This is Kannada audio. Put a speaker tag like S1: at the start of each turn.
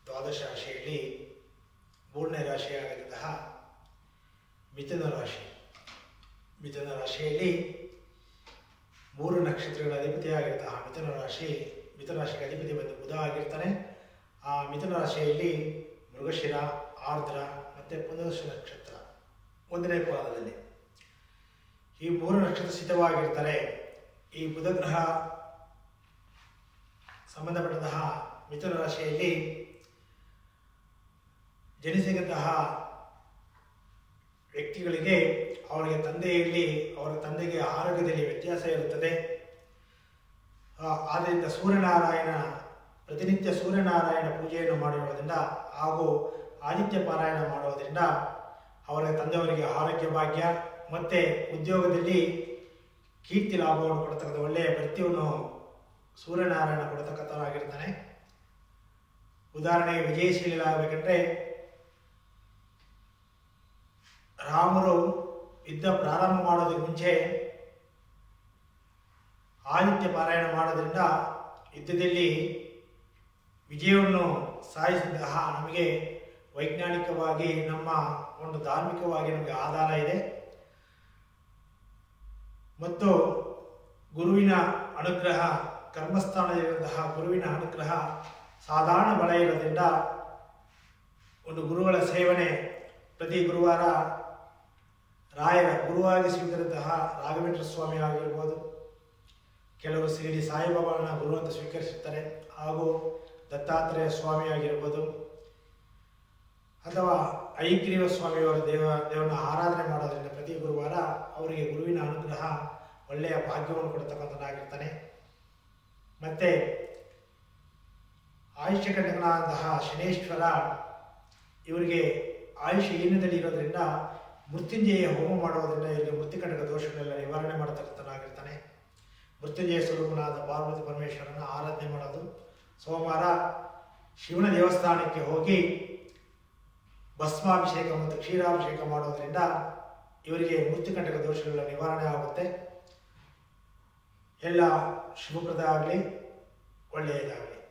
S1: ದ್ವಾದಶ ರಾಶಿಯಲ್ಲಿ ಮೂರನೇ ರಾಶಿಯಾಗಿರುವಂತಹ ಮಿಥುನ ರಾಶಿ ಮಿಥುನ ರಾಶಿಯಲ್ಲಿ ಮೂರು ನಕ್ಷತ್ರಗಳ ಅಧಿಪತಿಯಾಗಿರುವಂತಹ ಮಿಥುನ ರಾಶಿ ಮಿಥುನ ರಾಶಿಗೆ ಅಧಿಪತಿ ಬಂದು ಬುಧ ಆಗಿರ್ತಾನೆ ಆ ಮಿಥುನ ರಾಶಿಯಲ್ಲಿ ಮೃಗಶಿರ ಆರ್ದ್ರ ಮತ್ತು ಪುನರ್ಶ ನಕ್ಷತ್ರ ಒಂದನೇ ಪಾದದಲ್ಲಿ ಈ ಮೂರು ನಕ್ಷತ್ರ ಸ್ಥಿತವಾಗಿರ್ತಾರೆ ಈ ಬುಧ ಗ್ರಹ ಸಂಬಂಧಪಟ್ಟಂತಹ ಮಿಥುನ ರಾಶಿಯಲ್ಲಿ ಜನಿಸಿದಂತಹ ವ್ಯಕ್ತಿಗಳಿಗೆ ಅವರಿಗೆ ತಂದೆಯಲ್ಲಿ ಅವರ ತಂದೆಗೆ ಆರೋಗ್ಯದಲ್ಲಿ ವ್ಯತ್ಯಾಸ ಇರುತ್ತದೆ ಆ, ಆದ್ದರಿಂದ ಸೂರ್ಯನಾರಾಯಣ ಪ್ರತಿನಿತ್ಯ ಸೂರ್ಯನಾರಾಯಣ ಪೂಜೆಯನ್ನು ಮಾಡಿರೋದ್ರಿಂದ ಹಾಗೂ ಆದಿತ್ಯ ಪಾರಾಯಣ ಮಾಡೋದ್ರಿಂದ ಅವರ ತಂದೆಯವರಿಗೆ ಆರೋಗ್ಯ ಭಾಗ್ಯ ಮತ್ತು ಉದ್ಯೋಗದಲ್ಲಿ ಕೀರ್ತಿ ಲಾಭವನ್ನು ಕೊಡತಕ್ಕಂಥ ಒಳ್ಳೆಯ ಭೃತ್ಯವನ್ನು ಸೂರ್ಯನಾರಾಯಣ ಕೊಡತಕ್ಕಂಥವರಾಗಿರ್ತಾನೆ ಉದಾಹರಣೆಗೆ ವಿಜಯಶೀಲರಾಗಬೇಕಂದ್ರೆ ರಾಮರು ಯುದ್ಧ ಪ್ರಾರಂಭ ಮಾಡೋದಕ್ಕೆ ಮುಂಚೆ ಆದಿತ್ಯ ಪಾರಾಯಣ ಮಾಡೋದ್ರಿಂದ ಯುದ್ಧದಲ್ಲಿ ವಿಜಯವನ್ನು ಸಾಧಿಸಿದಂತಹ ನಮಗೆ ವೈಜ್ಞಾನಿಕವಾಗಿ ನಮ್ಮ ಒಂದು ಧಾರ್ಮಿಕವಾಗಿ ನಮಗೆ ಆಧಾರ ಇದೆ ಮತ್ತು ಗುರುವಿನ ಅನುಗ್ರಹ ಕರ್ಮಸ್ಥಾನದಲ್ಲಿರುವಂತಹ ಗುರುವಿನ ಅನುಗ್ರಹ ಸಾಧಾರಣ ಬಲ ಇರೋದ್ರಿಂದ ಒಂದು ಗುರುಗಳ ಸೇವನೆ ಪ್ರತಿ ಗುರುವಾರ ರಾಯರ ಗುರುವಾಗಿ ಸ್ವೀಕರಿಸಿದಂತಹ ರಾಘವೇಂದ್ರ ಸ್ವಾಮಿ ಆಗಿರ್ಬೋದು ಕೆಲವರು ಶಿರಡಿ ಸಾಯಿಬಾಬಾನ ಗುರು ಅಂತ ಸ್ವೀಕರಿಸುತ್ತಾರೆ ಹಾಗೂ ದತ್ತಾತ್ರೇಯ ಸ್ವಾಮಿ ಆಗಿರ್ಬೋದು ಅಥವಾ ಐಗ್ರೀವ ಸ್ವಾಮಿಯವರ ದೇವ ದೇವರನ್ನ ಆರಾಧನೆ ಮಾಡೋದ್ರಿಂದ ಪ್ರತಿ ಗುರುವಾರ ಅವರಿಗೆ ಗುರುವಿನ ಅನುಗ್ರಹ ಒಳ್ಳೆಯ ಭಾಗ್ಯವನ್ನು ಕೊಡ್ತಕ್ಕಂಥದ್ದಾಗಿರ್ತಾನೆ ಮತ್ತೆ ಆಯುಷ್ಯ ಕಂಟಕನಾದಂತಹ ಶನೇಶ್ವರ ಇವರಿಗೆ ಆಯುಷ್ಯ ಹೀನದಲ್ಲಿ ಇರೋದ್ರಿಂದ ಮೃತ್ಯುಂಜಯ ಹೋಮ ಮಾಡೋದ್ರಿಂದ ಇವರಿಗೆ ಮೃತ್ಯುಕಂಟಕ ದೋಷಗಳೆಲ್ಲ ನಿವಾರಣೆ ಮಾಡತಕ್ಕಂಥನಾಗಿರ್ತಾನೆ ಮೃತ್ಯುಂಜಯ ಸ್ವರೂಪನಾದ ಪಾರ್ವತಿ ಪರಮೇಶ್ವರನ ಆರಾಧನೆ ಮಾಡೋದು ಸೋಮವಾರ ಶಿವನ ದೇವಸ್ಥಾನಕ್ಕೆ ಹೋಗಿ ಭಸ್ಮಾಭಿಷೇಕ ಮತ್ತು ಕ್ಷೀರಾಭಿಷೇಕ ಮಾಡೋದ್ರಿಂದ ಇವರಿಗೆ ಮೃತ್ಯುಕಂಟಕ ದೋಷಗಳ ನಿವಾರಣೆ ಆಗುತ್ತೆ ಎಲ್ಲ ಶುಭಪ್ರದ ಆಗಲಿ ಒಳ್ಳೆಯದಾಗಲಿ